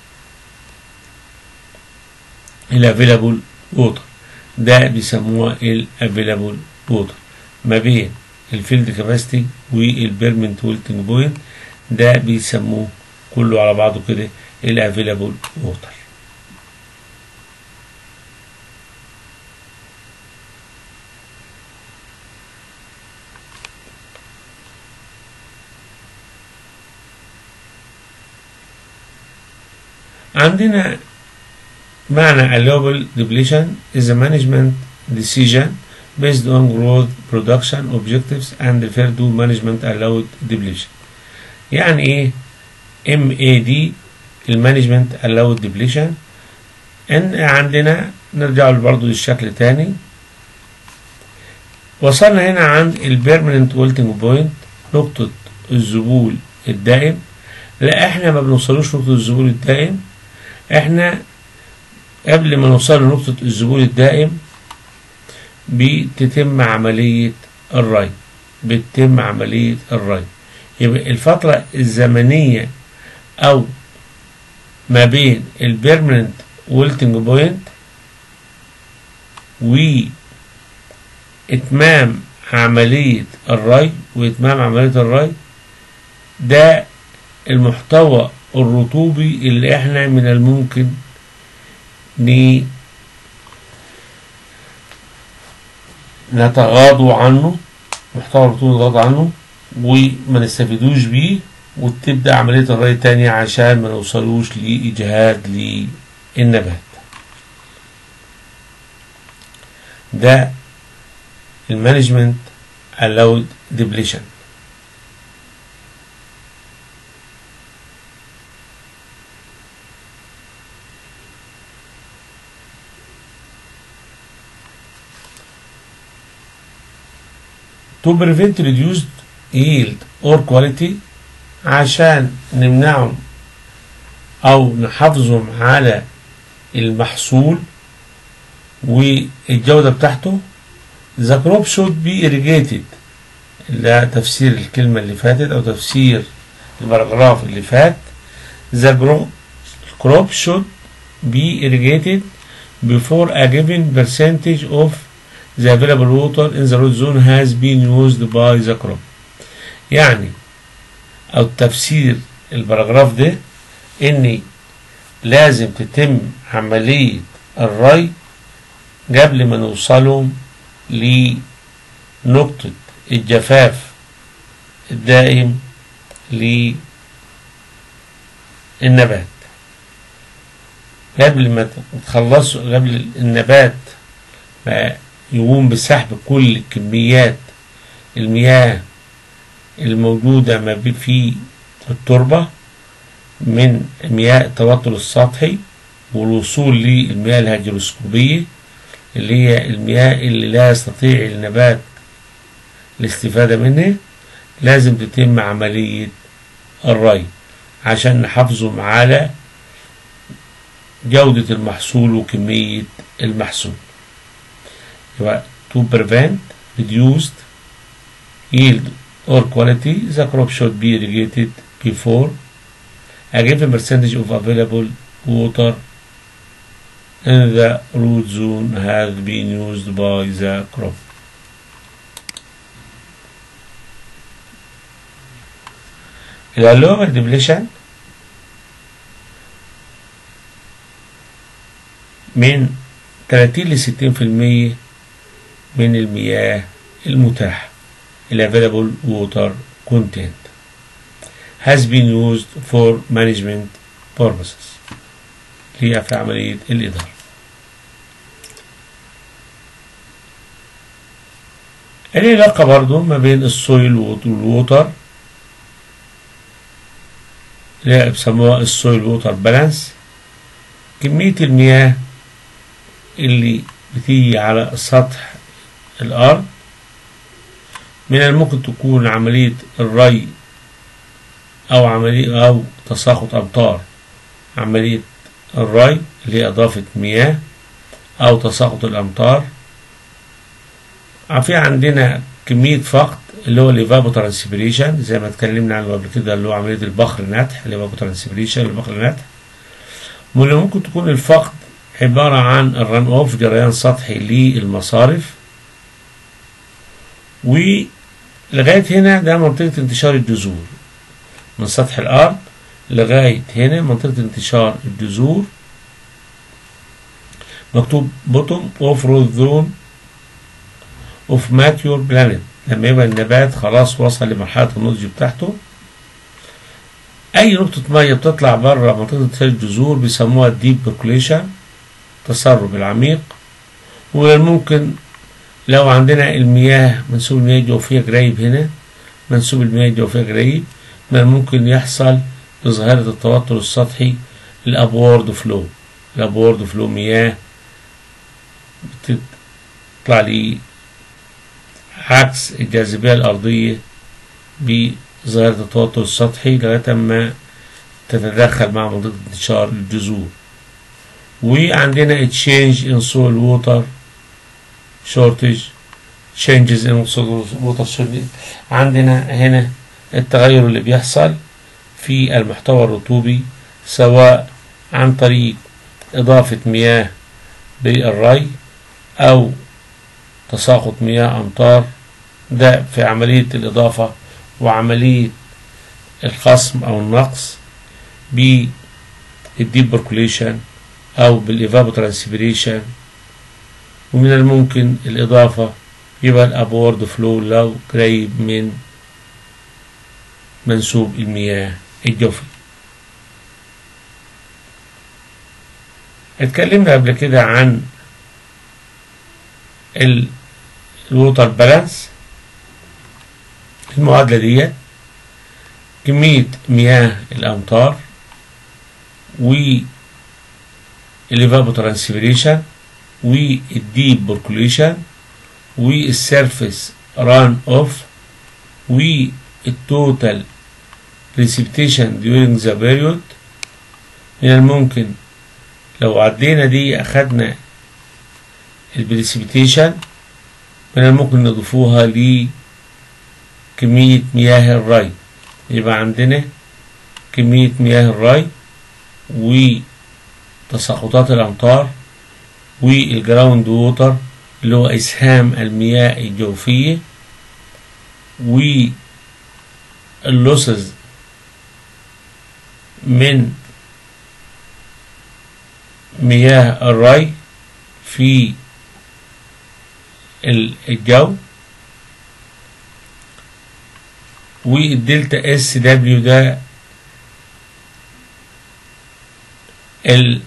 الافيلابل ووتر ده بيسموها الافيلابل ووتر ما بين الفيلد كاباسيتي والبيرمنت ويلتنج بوينت ده بيسموه كله على بعضه كده الافيلابل ووتر عندنا معنى allowable depletion is a management decision based on growth production objectives and refer to management allowed depletion يعني ايه MAD المانجمنت allowed depletion ان عندنا نرجع برضو للشكل تاني وصلنا هنا عند البيرمننت ويلتنج بوينت نقطة الذبول الدائم لا احنا ما بنوصلوش نقطة الذبول الدائم احنا قبل ما نوصل لنقطة الذبول الدائم بتتم عملية الري بتتم عملية الري يبقى الفترة الزمنية أو ما بين البيرمننت ويلتنج بوينت وإتمام عملية الري وإتمام عملية الري ده المحتوى الرطوبي اللي احنا من الممكن ن نتغاضوا عنه محتوى الرطوبي نتغاضى عنه وما نستفيدوش بيه وتبدأ عملية الري تانية عشان ما نوصلوش لإجهاد للنبات ده المانجمنت allowed depletion to prevent reduced yield or quality عشان نمنعهم أو نحافظهم على المحصول والجودة بتاعته the crop should be irrigated ده تفسير الكلمة اللي فاتت أو تفسير البراجراف اللي فات the crop should be irrigated before a given percentage of the available water in the root zone has been used by the crop يعني أو تفسير البراجراف ده إن لازم تتم عملية الري قبل ما نوصلهم لنقطة الجفاف الدائم للنبات قبل ما تخلصوا قبل النبات ما يقوم بسحب كل كميات المياه الموجودة ما في التربة من مياه التوتر السطحي والوصول للمياه الهيدروسكوبية اللي هي المياه اللي لا يستطيع النبات الاستفادة منها لازم تتم عملية الري عشان نحافظهم على جودة المحصول وكمية المحصول يبقى to prevent reduced yield or quality the crop should be irrigated before a given percentage of available water in the root zone has been used by the crop. The lower depletion من 30 ل 60% من المياه المتاحة ال available water content has been used for management purposes هي في عملية الإدارة العلاقة برضو ما بين السويل والووتر اللي بيسموها السويل ووتر بالانس كمية المياه اللي بتيجي على سطح الأرض من الممكن تكون عملية الري أو عملية أو تساقط أمطار عملية الري اللي هي إضافة مياه أو تساقط الأمطار في عندنا كمية فقد اللي هو الإيفابو ترانسبريشن زي ما اتكلمنا عنه قبل كده اللي هو عملية البخر نتح الإيفابو ترانسبريشن البخر نتح واللي ممكن تكون الفقد عبارة عن الرن أوف جريان سطحي للمصارف ولغاية هنا ده منطقة انتشار الجذور من سطح الأرض لغاية هنا منطقة انتشار الجذور مكتوب بوتوم اوف روت زون اوف ماتيور بلانت لما يبقى النبات خلاص وصل لمرحلة النضج بتاعته أي نقطة مية بتطلع بره منطقة انتشار الجذور بيسموها الديب بيركوليشن التسرب العميق وممكن لو عندنا المياه منسوب المياه الجوفية قريب هنا منسوب المياه الجوفية قريب من الممكن يحصل بظاهرة التوتر السطحي الأبورد فلو الأبورد فلو مياه بتطلع لي عكس الجاذبية الأرضية بظاهرة التوتر السطحي لغاية ما تتدخل مع منطقة انتشار الجذور وعندنا change in soil water shortage changes in soil water shortage عندنا هنا التغير اللي بيحصل في المحتوى الرطوبي سواء عن طريق إضافة مياه بالري أو تساقط مياه أمطار ده في عملية الإضافة وعملية الخصم أو النقص بالديب بركوليشن أو بالإيفابوترانسبيريشن ومن الممكن الإضافة يبقى الأبورد فلو لو قريب من منسوب المياه الجوفي اتكلمنا قبل كده عن الووتر بالانس المعادلة ديت كمية مياه الأمطار و الإيفابوترانسبيريشن والديب بوركوليشن والسيرفيس ران اوف والتوتال precipitation during the period من الممكن لو عدينا دي أخدنا البريسيبيتيشن من الممكن نضيفوها لكمية مياه الري يبقى عندنا كمية مياه الري وتساقطات الأمطار والجراوند ووتر اللي هو إسهام المياه الجوفية واللوسز من مياه الري في الجو والدلتا اس دبليو ده ال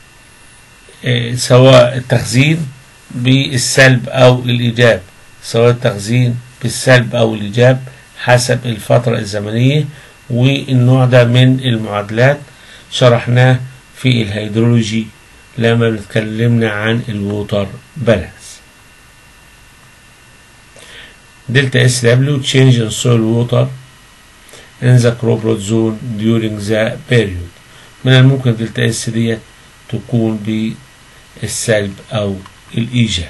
سواء التخزين بالسلب او الايجاب سواء التخزين بالسلب او الايجاب حسب الفترة الزمنية والنوع ده من المعادلات شرحناه في الهيدرولوجي لما بنتكلمنا عن الووتر بالانس دلتا اس دبليو change in soil water in the crop root zone during the period من الممكن دلتا اس ديت تكون بالسلب او الايجاب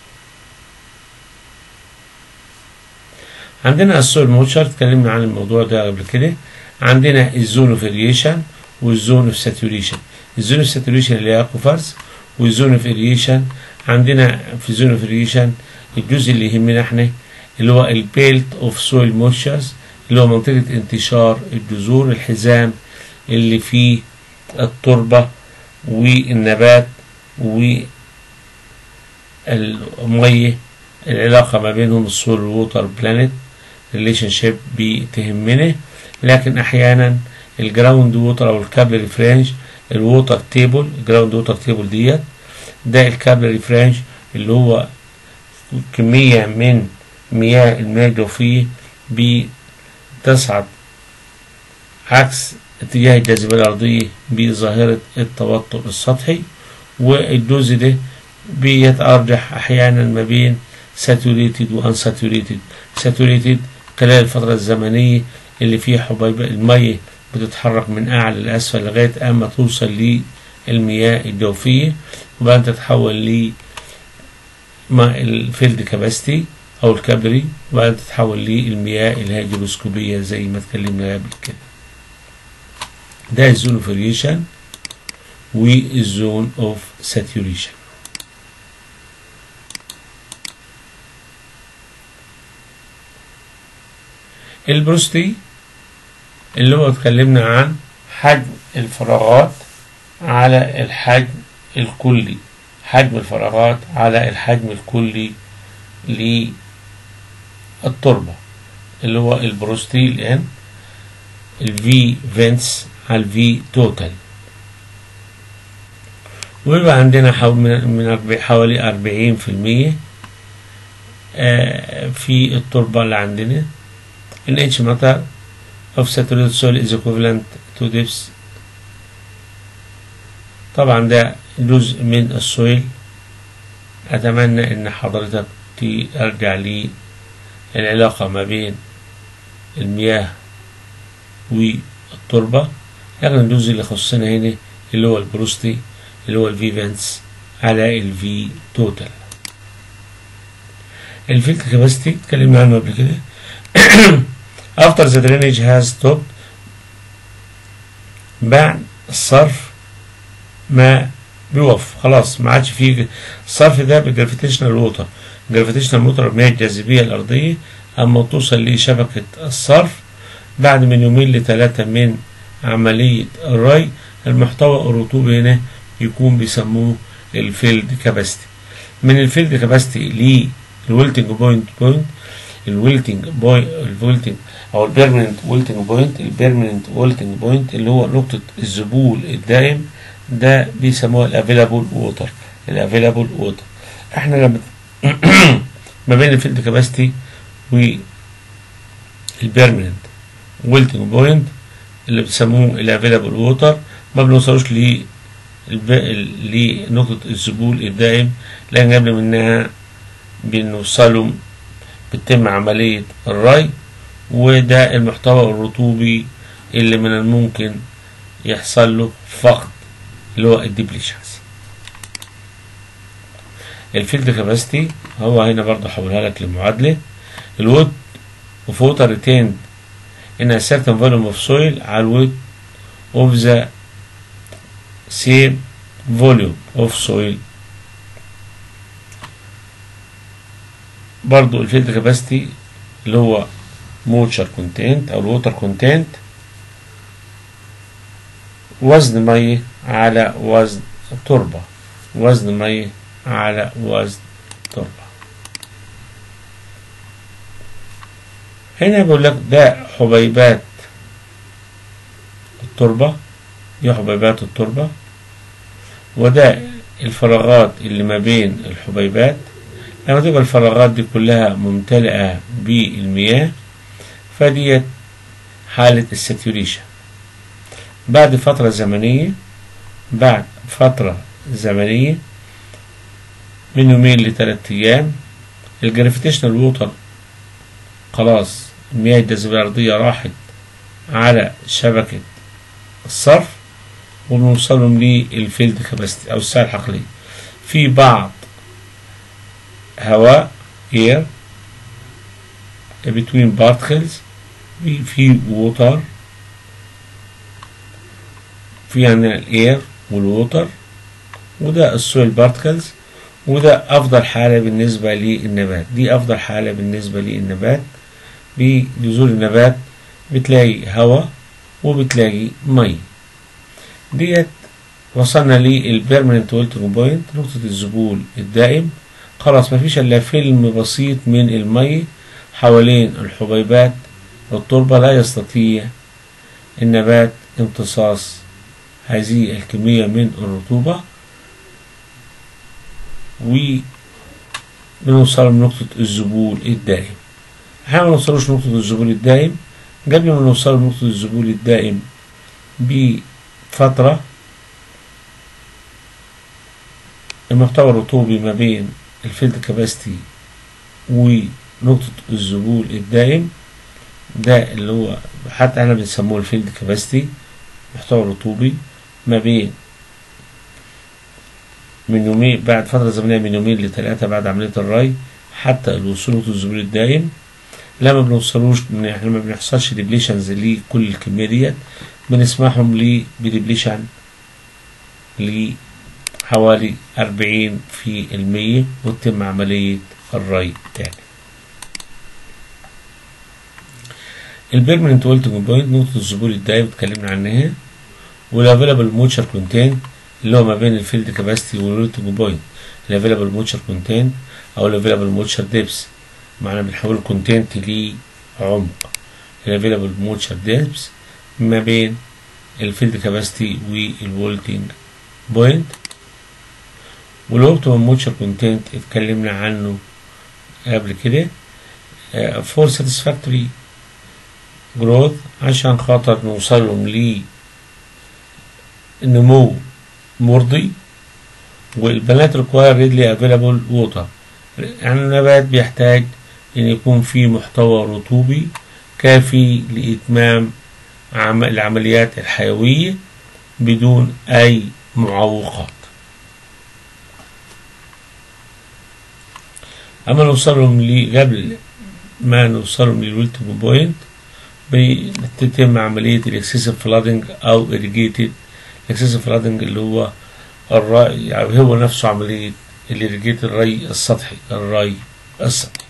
عندنا السويل موتشر اتكلمنا عن الموضوع ده قبل كده عندنا الزون اوف اريشن والزون اوف ساتوريشن الزون اوف ساتوريشن اللي هي اكوفرز والزون اوف اريشن عندنا في زون اوف اريشن الجزء اللي يهمنا احنا اللي هو البيلت اوف سويل موتشرز اللي هو منطقة انتشار الجذور الحزام اللي فيه التربة والنبات والمية العلاقة ما بينهم السول ووتر بلانت ريليشن شيب بتهمنا لكن احيانا الجراوند ووتر او الكابلري فرانج الووتر تيبل الجراوند ووتر تيبل ديت ده الكابلري فرانج اللي هو كمية من مياه المياه الجوفية بتصعد عكس اتجاه الجاذبية الأرضية بظاهرة التوتر السطحي والجزء ده بيتأرجح أحيانا ما بين ساتوريتد وانساتوريتد ساتوريتد خلال الفترة الزمنية اللي فيها حبيب المية بتتحرك من أعلى لأسفل لغاية أما توصل للمياه الجوفية وبعدين تتحول ل الفيلد كاباستي أو الكابري وبعدين تتحول للمياه الهيدروسكوبية زي ما اتكلمنا قبل كده ده الزون اوف فاريشن والزون اوف ساتوريشن البروستي اللي هو اتكلمنا عن حجم الفراغات على الحجم الكلي حجم الفراغات على الحجم الكلي للتربة اللي هو البروستي الان الفي فينس على الفي توتال ويبقى عندنا حوالي من حوالي أربعين في المية في التربة اللي عندنا in each matter of saturated soil is equivalent to depth طبعا ده جزء من السويل أتمنى إن حضرتك ترجع لي العلاقة ما بين المياه والتربة لكن الجزء اللي خصنا هنا اللي هو البروستي اللي هو الفي فانس على الفي توتال الفلتر كاباسيتي اتكلمنا عنه قبل كده after the drainage has stopped بعد الصرف ما بيقف خلاص ما عادش فيه الصرف ده بالجرافيتيشنال ووتر الجرافيتيشنال ووتر المياه الجاذبية الأرضية أما توصل لشبكة الصرف بعد من يومين لثلاثة من عملية الري المحتوى الرطوبي هنا يكون بيسموه الفيلد كاباسيتي من الفيلد كاباسيتي للويلتنج بوينت بوينت الويلتنج بوينت الويلتنج او البيرمننت ويلتنج بوينت البيرمننت ويلتنج بوينت اللي هو نقطة الذبول الدائم ده بيسموها الافيلابل ووتر الافيلابل ووتر احنا لما ما بين الفيلد كاباسيتي والبيرمننت ويلتنج بوينت اللي بيسموه الافيلابل ووتر ما بنوصلوش ل لنقطة الذبول الدائم لأن قبل منها بنوصلوا بتتم عملية الري وده المحتوى الرطوبي اللي من الممكن يحصل له فقد اللي هو الديبليشنز الفيلد كاباسيتي هو هنا برضه حولها لك لمعادلة الوود of water retained in a certain volume of soil على الوود of the same volume of soil برضو الفيلد كاباسيتي اللي هو موتشر كونتنت او الووتر كونتنت وزن مية على وزن تربة وزن مية على وزن تربة هنا بيقول لك ده حبيبات التربة دي حبيبات التربة وده الفراغات اللي ما بين الحبيبات لما تبقى الفراغات دي كلها ممتلئة بالمياه فديت حالة الساتوريشن بعد فترة زمنية بعد فترة زمنية من يومين لثلاثة أيام الجرافيتيشنال ووتر خلاص المياه الجاذبية الأرضية راحت على شبكة الصرف وبنوصلهم للفيلد كاباسيتي أو الساعة الحقلية في بعض هواء air between particles في water في عندنا الاير والووتر وده السويل بارتكلز وده افضل حالة بالنسبة للنبات دي افضل حالة بالنسبة للنبات بجذور النبات بتلاقي هواء وبتلاقي مي ديت وصلنا للبيرمننت ويلتنج بوينت نقطة الذبول الدائم خلاص مفيش الا فيلم بسيط من المي حوالين الحبيبات والتربة لا يستطيع النبات امتصاص هذه الكمية من الرطوبة وبنوصل لنقطة الذبول الدائم احنا ما نوصلوش نقطة الذبول الدائم قبل ما نوصل لنقطة الذبول الدائم بفترة المحتوى الرطوبي ما بين الفيلد كاباسيتي ونقطة الذبول الدائم ده اللي هو حتى احنا بنسموه الفيلد كاباسيتي محتوى رطوبي ما بين من يومين بعد فترة زمنية من يومين لثلاثة بعد عملية الري حتى الوصول للذبول الدائم لما بنوصلوش احنا ما بنحصلش ديبليشنز لكل الكمية ديت بنسمحهم لي بديبليشن لحوالي أربعين في المية وتتم عملية الري تاني البيرمننت ويلتنج بوينت نقطة الذبول الدائم اتكلمنا عنها والافيلابل موتشر كونتين اللي هو ما بين الفيلد كاباسيتي والويلتنج بوينت الافيلابل موتشر كونتين او الافيلابل موتشر ديبس معنى بنحول كونتنت لعمق الافيلابل موتشر ديبس ما بين الفيلد كاباسيتي والويلتنج بوينت والاوبتيمم موتشر كونتنت اتكلمنا عنه قبل كده فور ساتسفاكتوري جروث عشان خاطر نوصلهم لنمو مرضي والبنات ريكواير ريدلي افيلابل ووتر يعني النبات بيحتاج ان يكون في محتوى رطوبي كافي لاتمام العمليات الحيوية بدون اي معوقات اما نوصلهم قبل ما نوصلهم للولتنج بوينت بتتم عملية الاكسسيف فلادنج او irrigated الاكسسيف فلادنج اللي هو الري يعني هو نفسه عملية الإريجيت الري السطحي الري السطحي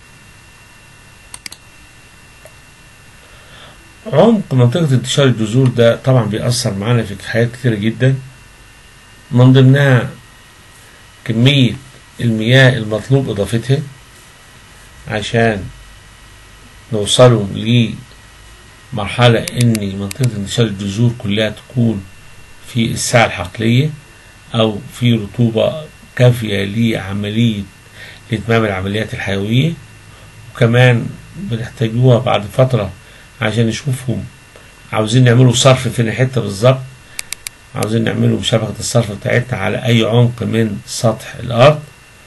عمق منطقة انتشار الجذور ده طبعا بيأثر معانا في حاجات كتيرة جدا من ضمنها كمية المياه المطلوب إضافتها عشان نوصلوا لمرحلة إن منطقة انتشار الجذور كلها تكون في الساعة الحقلية أو في رطوبة كافية لعملية لإتمام العمليات الحيوية وكمان بنحتاجوها بعد فترة عشان نشوفهم عاوزين نعملوا صرف فين حتة بالظبط عاوزين نعملوا شبكة الصرف بتاعتنا على أي عمق من سطح الأرض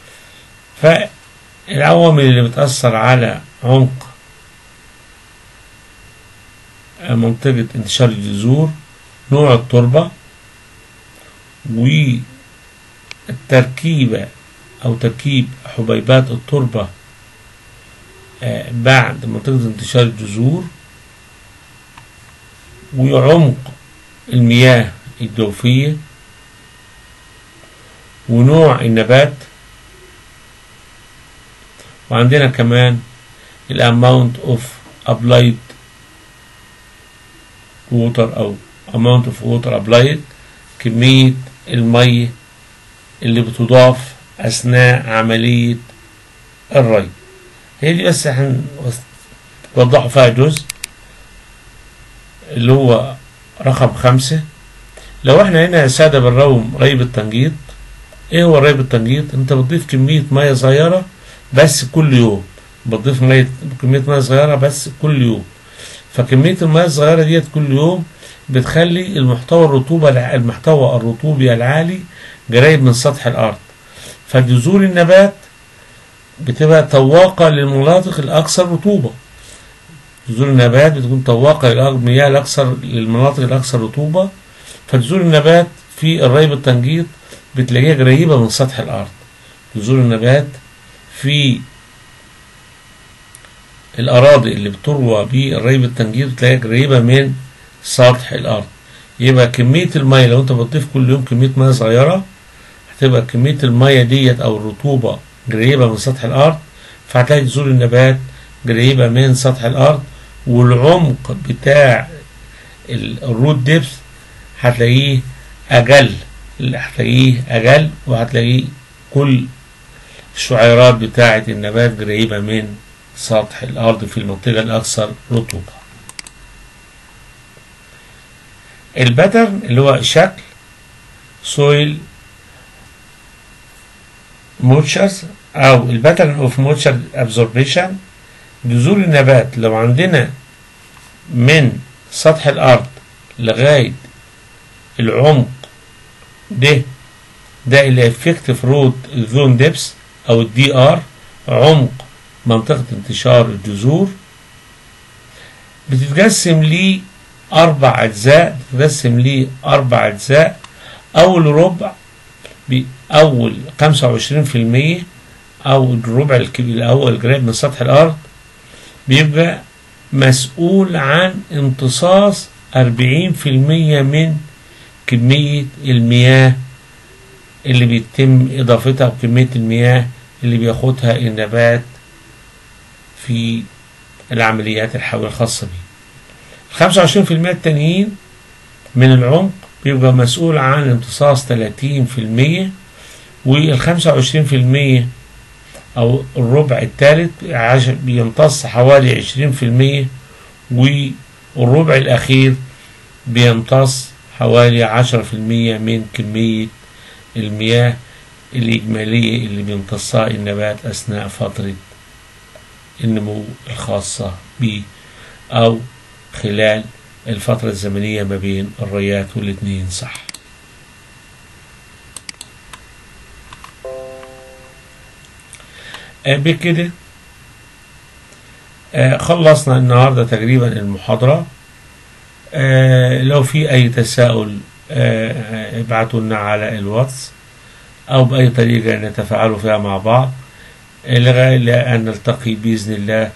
فالعوامل اللي بتأثر على عمق منطقة انتشار الجذور نوع التربة والتركيبة أو تركيب حبيبات التربة بعد منطقة انتشار الجذور وعمق المياه الجوفية ونوع النبات وعندنا كمان الاماونت اوف applied water او amount of water applied كمية المية اللي بتضاف أثناء عملية الري هي دي بس هنوضحوا فيها جزء اللي هو رقم خمسة لو احنا هنا يا سادة بنروم ري بالتنجيط ايه هو الري بالتنجيط انت بتضيف كمية مية صغيرة بس كل يوم بتضيف مية كمية مية صغيرة بس كل يوم فكمية المياه الصغيرة ديت كل يوم بتخلي المحتوى الرطوبة المحتوى الرطوبي العالي قريب من سطح الأرض فجذور النبات بتبقى طواقة للمناطق الأكثر رطوبة جذور النبات بتكون طواقة للمياه الأكثر للمناطق الأكثر رطوبة فجذور النبات في الري بالتنجيط بتلاقيها قريبة من سطح الأرض جذور النبات في الأراضي اللي بتروى بالري بالتنجيط بتلاقيها قريبة من سطح الأرض يبقى كمية المية لو أنت بتضيف كل يوم كمية مية صغيرة هتبقى كمية المية ديت أو الرطوبة قريبة من سطح الأرض فهتلاقي جذور النبات قريبة من سطح الأرض والعمق بتاع الروت ديبس هتلاقيه أقل هتلاقيه أقل وهتلاقيه كل الشعيرات بتاعة النبات قريبة من سطح الأرض في المنطقة الأكثر رطوبة الباترن اللي هو شكل سويل موتشرز أو الباترن اوف موتشر ابزوربيشن جذور النبات لو عندنا من سطح الأرض لغاية العمق ده ده الافكتيف روت زون ديبس أو الدي ار عمق منطقة انتشار الجذور بتتقسم لي أربع أجزاء بتتقسم لي أربع أجزاء أول ربع بأول خمسة وعشرين في المية أو الربع الكبير الأول قريب من سطح الأرض بيبقى مسؤول عن امتصاص أربعين في المية من كمية المياه اللي بيتم إضافتها وكمية المياه اللي بياخدها النبات في العمليات الحيوية الخاصة بيه الخمسة وعشرين في المية التانيين من العمق بيبقى مسؤول عن امتصاص تلاتين في المية والخمسة وعشرين في المية أو الربع الثالث بيمتص حوالي عشرين في المية والربع الأخير بيمتص حوالي عشرة في المية من كمية المياه الإجمالية اللي بيمتصها النبات أثناء فترة النمو الخاصة به أو خلال الفترة الزمنية ما بين الريات والاتنين صح بكده خلصنا النهاردة تقريبا المحاضرة لو في أي تساؤل ابعتوا لنا على الواتس أو بأي طريقة نتفاعلوا فيها مع بعض لغاية أن نلتقي بإذن الله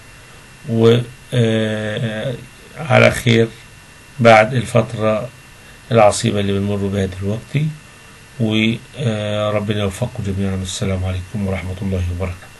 وعلى خير بعد الفترة العصيبة اللي بنمر بها دلوقتي وربنا يوفقكم جميعا السلام عليكم ورحمة الله وبركاته